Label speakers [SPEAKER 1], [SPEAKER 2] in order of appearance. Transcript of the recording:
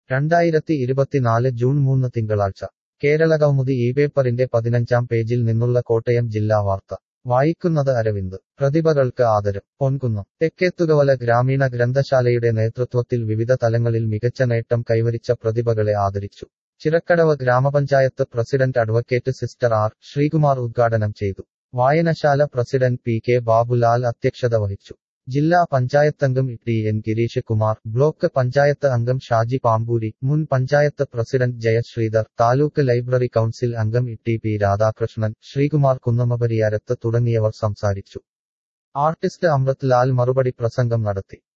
[SPEAKER 1] രണ്ടായിരത്തി ഇരുപത്തിനാല് ജൂൺ മൂന്ന് തിങ്കളാഴ്ച കേരളകൗമുദി ഈ പേപ്പറിന്റെ പതിനഞ്ചാം പേജിൽ നിന്നുള്ള കോട്ടയം ജില്ലാ വാർത്ത വായിക്കുന്നത് അരവിന്ദ് പ്രതിഭകൾക്ക് ആദരം പൊൻകുന്നം തെക്കേത്തുകവല ഗ്രാമീണ ഗ്രന്ഥശാലയുടെ നേതൃത്വത്തിൽ വിവിധ തലങ്ങളിൽ മികച്ച നേട്ടം കൈവരിച്ച പ്രതിഭകളെ ആദരിച്ചു ചിറക്കടവ് ഗ്രാമപഞ്ചായത്ത് president advocate sister R Sreekumar ഉദ്ഘാടനം ചെയ്തു വായനശാല പ്രസിഡന്റ് പി കെ ബാബുലാൽ അധ്യക്ഷത വഹിച്ചു ജില്ലാ പഞ്ചായത്തംഗം T N Girish Kumar block panchayat അംഗം ഷാജി പാമ്പൂരി മുൻ panchayat president Jayasreedhar taluk library council അംഗം ടി പി രാധാകൃഷ്ണൻ ശ്രീകുമാർ കുന്നമപരിയാരത്ത് തുടങ്ങിയവർ സംസാരിച്ചു ആർട്ടിസ്റ്റ് അമൃത് ലാൽ മറുപടി പ്രസംഗം നടത്തി